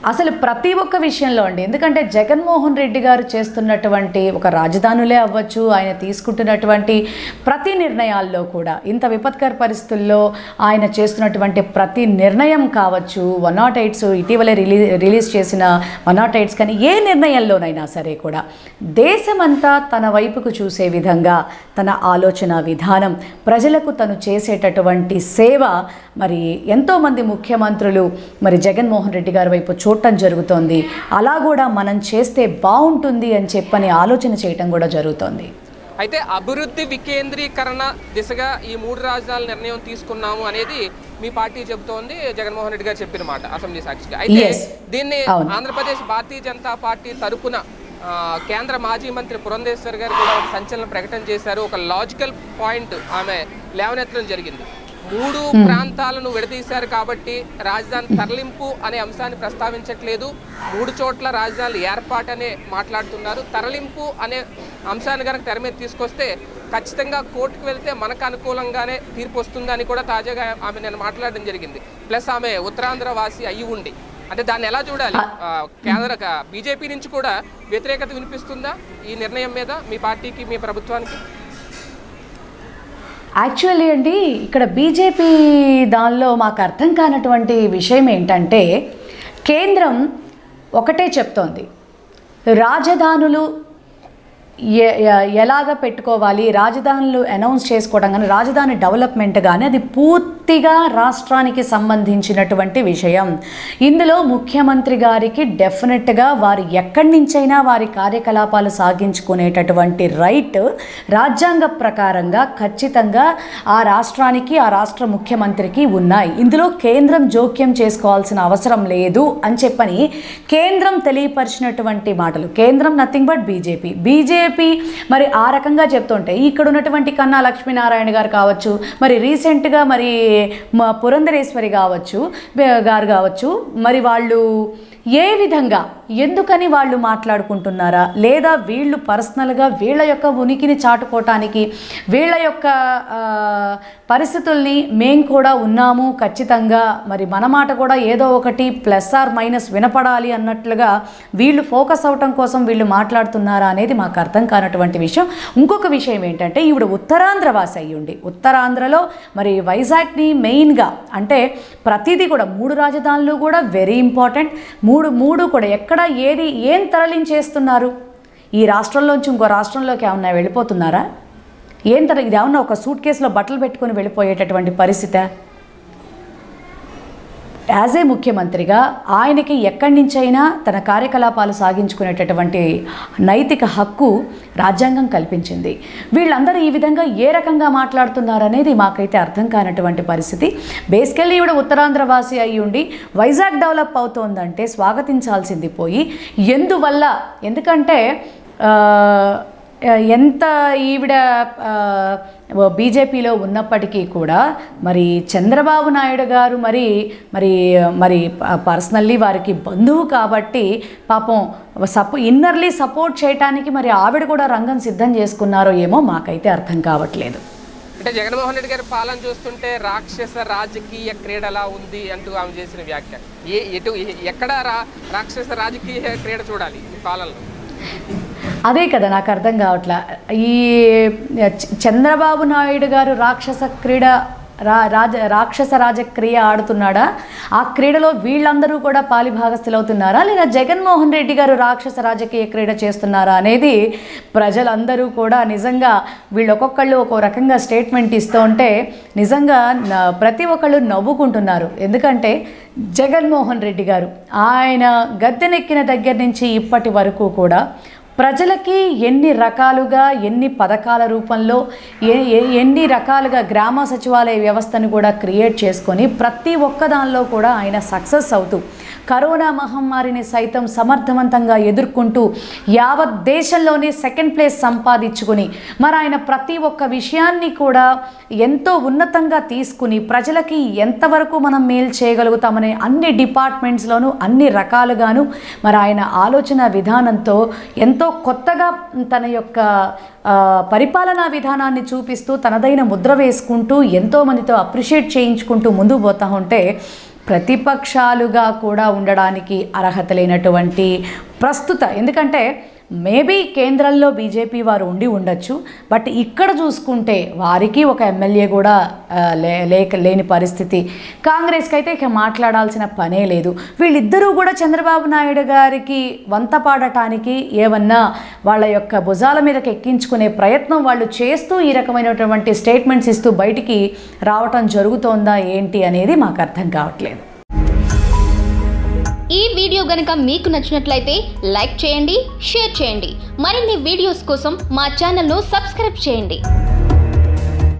అసలు ప్రతి ఒక్క విషయంలో అండి ఎందుకంటే జగన్మోహన్ రెడ్డి గారు చేస్తున్నటువంటి ఒక రాజధానులే అవ్వచ్చు ఆయన తీసుకుంటున్నటువంటి ప్రతి నిర్ణయాల్లో కూడా ఇంత విపత్కర పరిస్థితుల్లో ఆయన చేస్తున్నటువంటి ప్రతి నిర్ణయం కావచ్చు వన్ నాట్ ఎయిట్స్ ఇటీవలే రిలీజ్ రిలీజ్ చేసిన వన్ నాట్ ఎయిట్స్ కానీ ఏ నిర్ణయంలోనైనా సరే కూడా దేశమంతా తన వైపుకు చూసే విధంగా తన ఆలోచన విధానం ప్రజలకు తను చేసేటటువంటి సేవ మరి ఎంతోమంది ముఖ్యమంత్రులు మరి జగన్మోహన్ రెడ్డి గారి వైపు చూడటం జరుగుతోంది అలా కూడా మనం చేస్తే బాగుంటుంది అని చెప్పని ఆలోచన చేయటం కూడా జరుగుతోంది అయితే అభివృద్ధి వికేంద్రీకరణ దిశగా ఈ మూడు రాజధానుల నిర్ణయం తీసుకున్నాము అనేది మీ పార్టీ చెబుతోంది జగన్మోహన్ రెడ్డి గారు చెప్పిన మాట అసెంబ్లీ సాక్షిగా అయితే Yes. దీన్ని అవును. ఆంధ్రప్రదేశ్ భారతీయ జనతా పార్టీ తరపున ఆ, కేంద్ర మాజీ మంత్రి పురంధేశ్వర్ గారు కూడా ఒక సంచలన ప్రకటన చేశారు ఒక లాజికల్ పాయింట్ ఆమె లేవనెత్తడం జరిగింది మూడు ప్రాంతాలను విడదీశారు కాబట్టి రాజధాని తరలింపు అనే అంశాన్ని ప్రస్తావించట్లేదు మూడు చోట్ల రాజధానులు ఏర్పాటు అనే మాట్లాడుతున్నారు తరలింపు అనే అంశాన్ని కనుక తెర మీద తీసుకొస్తే ఖచ్చితంగా కోర్టుకు వెళ్తే మనకు అనుకూలంగానే తీర్పు వస్తుందని కూడా తాజాగా ఆమె నేను మాట్లాడడం జరిగింది ప్లస్ ఆమె ఉత్తరాంధ్ర వాసి అయ్యి ఉండి అంటే దాన్ని ఎలా చూడాలి ఆ, కేంద్ర బీజేపీ నుంచి కూడా వ్యతిరేకత వినిపిస్తుందా ఈ నిర్ణయం మీద మీ పార్టీకి మీ ప్రభుత్వానికి యాక్చువల్లీ అండి ఇక్కడ బీజేపీ దానిలో మాకు అర్థం కానటువంటి విషయం ఏంటంటే కేంద్రం ఒకటే చెప్తోంది రాజధానులు ఎ- ఎ- ఎలాగ పెట్టుకోవాలి రాజధానులు అనౌన్స్ చేసుకోవడం కానీ రాజధాని డెవలప్మెంట్ కానీ అది పూర్తిగా రాష్ట్రానికి సంబంధించినటువంటి విషయం ఇందులో ముఖ్యమంత్రి గారికి డెఫినెట్గా వారు ఎక్కడి నుంచైనా వారి కార్యకలాపాలు సాగించుకునేటటువంటి రైట్ రాజ్యాంగ ప్రకారంగా ఖచ్చితంగా ఆ రాష్ట్రానికి ఆ రాష్ట్ర ముఖ్యమంత్రికి ఉన్నాయి ఇందులో కేంద్రం జోక్యం చేసుకోవాల్సిన అవసరం లేదు అని చెప్పని కేంద్రం తెలియపరిచినటువంటి మాటలు కేంద్రం నథింగ్ బట్ బీజేపీ బీజేపీ మరి ఆ రకంగా చెప్తుంటే ఇక్కడ ఉన్నటువంటి కన్నా లక్ష్మీనారాయణ గారు కావచ్చు మరి రీసెంట్గా మరి మా పురంధరేశ్వరి కావచ్చు బే- గారు కావచ్చు మరి వాళ్ళు ఏ విధంగా ఎందుకని వాళ్ళు మాట్లాడుకుంటున్నారా లేదా వీళ్ళు పర్సనల్గా వీళ్ళ యొక్క ఉనికిని చాటుకోవటానికి వీళ్ళ యొక్క ఆ, పరిస్థితుల్ని మేం కూడా ఉన్నాము ఖచ్చితంగా మరి మన మాట కూడా ఏదో ఒకటి ప్లస్ ఆర్ మైనస్ వినపడాలి అన్నట్లుగా వీళ్ళు ఫోకస్ అవటం కోసం వీళ్ళు మాట్లాడుతున్నారా అనేది మాకు అర్థం కానటువంటి విషయం ఇంకొక విషయం ఏంటంటే ఈవిడ ఉత్తరాంధ్ర వాసి అయ్యుండి ఉత్తరాంధ్రలో మరి వైజాగ్ని మెయిన్గా అంటే ప్రతిదీ కూడా మూడు రాజధానులు కూడా వెరీ ఇంపార్టెంట్ మూడు మూడు కూడా ఎక్కడ ఏది ఏం తరలించేస్తున్నారు ఈ రాష్ట్రంలోంచి ఇంకో రాష్ట్రంలోకి ఏమన్నా వెళ్ళిపోతున్నారా ఏం తర ఇది ఏమన్నా ఒక సూట్ కేసులో బట్టలు పెట్టుకొని వెళ్ళిపోయేటటువంటి పరిస్థితి యాజ్ ఏ ముఖ్యమంత్రిగా ఆయనకి ఎక్కడి నుంచైనా తన కార్యకలాపాలు సాగించుకునేటటువంటి నైతిక హక్కు రాజ్యాంగం కల్పించింది వీళ్ళందరూ ఈ విధంగా ఏ రకంగా మాట్లాడుతున్నారనేది మాకైతే అర్థం కానటువంటి పరిస్థితి బేసికల్లీ ఈవిడ ఉత్తరాంధ్ర వాసి అయి ఉండి వైజాగ్ డెవలప్ అవుతోందంటే స్వాగతించాల్సింది పోయి ఎందువల్ల ఎందుకంటే ఆ, ఎంత ఈవిడ ఆ, బీజేపీలో ఉన్నప్పటికీ కూడా మరి చంద్రబాబు నాయుడు గారు మరి మరి మరి పర్సనల్లీ వారికి బంధువు కాబట్టి పాపం సపో ఇన్నర్లీ సపోర్ట్ చేయటానికి మరి ఆవిడ కూడా రంగం సిద్ధం చేసుకున్నారో ఏమో మాకైతే అర్థం కావట్లేదు అంటే జగన్మోహన్ రెడ్డి గారి పాలన చూస్తుంటే రాక్షస రాజకీయ క్రీడలా ఉంది అంటూ ఆమె చేసిన వ్యాఖ్య ఏ ఎటు ఎ- ఎక్కడ రా రాక్షస రాజకీయ క్రీడ చూడాలి ఈ పాలనలో అదే కదా నాకు అర్థం కావట్లా ఈ చ- చంద్రబాబు నాయుడు గారు రాక్షస క్రీడ రా రాజ రాక్షస రాజక్రియ ఆడుతున్నాడా ఆ క్రీడలో వీళ్ళందరూ కూడా పాలిభాగస్థులవుతున్నారా లేదా జగన్మోహన్ రెడ్డి గారు రాక్షస రాజకీయ క్రీడ చేస్తున్నారా అనేది ప్రజలందరూ కూడా నిజంగా వీళ్ళు ఒక్కొక్కళ్ళు ఒక్కో రకంగా స్టేట్మెంట్ ఇస్తూ ఉంటే నిజంగా న- ప్రతి ఒక్కళ్ళు నవ్వుకుంటున్నారు ఎందుకంటే జగన్మోహన్ రెడ్డి గారు ఆయన గద్దెనెక్కిన దగ్గర నుంచి ఇప్పటి వరకు కూడా ప్రజలకి ఎన్ని రకాలుగా ఎన్ని పథకాల రూపంలో ఏ- ఏ- ఎన్ని రకాలుగా గ్రామ సచివాలయ వ్యవస్థను కూడా క్రియేట్ చేసుకొని ప్రతి ఒక్క దానిలో కూడా ఆయన సక్సెస్ అవుతూ కరోనా మహమ్మారిని సైతం సమర్థవంతంగా ఎదుర్కొంటూ యావత్ దేశంలోనే సెకండ్ ప్లేస్ సంపాదించుకుని మరి ఆయన ప్రతి ఒక్క విషయాన్ని కూడా ఎంతో ఉన్నతంగా తీసుకుని ప్రజలకి ఎంతవరకు మనం మేలు చేయగలుగుతామనే అన్ని డిపార్ట్మెంట్స్లోనూ అన్ని రకాలుగాను మరి ఆయన ఆలోచన విధానంతో ఎంతో కొత్తగా తన యొక్క ఆ, పరిపాలనా విధానాన్ని చూపిస్తూ తనదైన ముద్ర వేసుకుంటూ ఎంతోమందితో అప్రిషియేట్ చేయించుకుంటూ ముందుకు పోతా ఉంటే ప్రతిపక్షాలుగా కూడా ఉండడానికి అర్హత లేనటువంటి ప్రస్తుత ఎందుకంటే మేబీ కేంద్రంలో బీజేపీ వారు ఉండి ఉండొచ్చు బట్ ఇక్కడ చూసుకుంటే వారికి ఒక ఎమ్మెల్యే కూడా ఆ, లే లేక లేని పరిస్థితి కాంగ్రెస్కి అయితే ఇక మాట్లాడాల్సిన పనే లేదు వీళ్ళిద్దరూ కూడా చంద్రబాబు నాయుడు గారికి వంత పాడటానికి ఏమన్నా వాళ్ళ యొక్క భుజాల మీదకి ఎక్కించుకునే ప్రయత్నం వాళ్ళు చేస్తూ ఈ రకమైనటువంటి స్టేట్మెంట్స్ ఇస్తూ బయటికి రావటం జరుగుతోందా ఏంటి అనేది మాకు అర్థం కావట్లేదు ఈ వీడియో గనక మీకు నచ్చినట్లయితే లైక్ చేయండి షేర్ చేయండి మరిన్ని వీడియోస్ కోసం మా ఛానల్ను సబ్స్క్రైబ్ చేయండి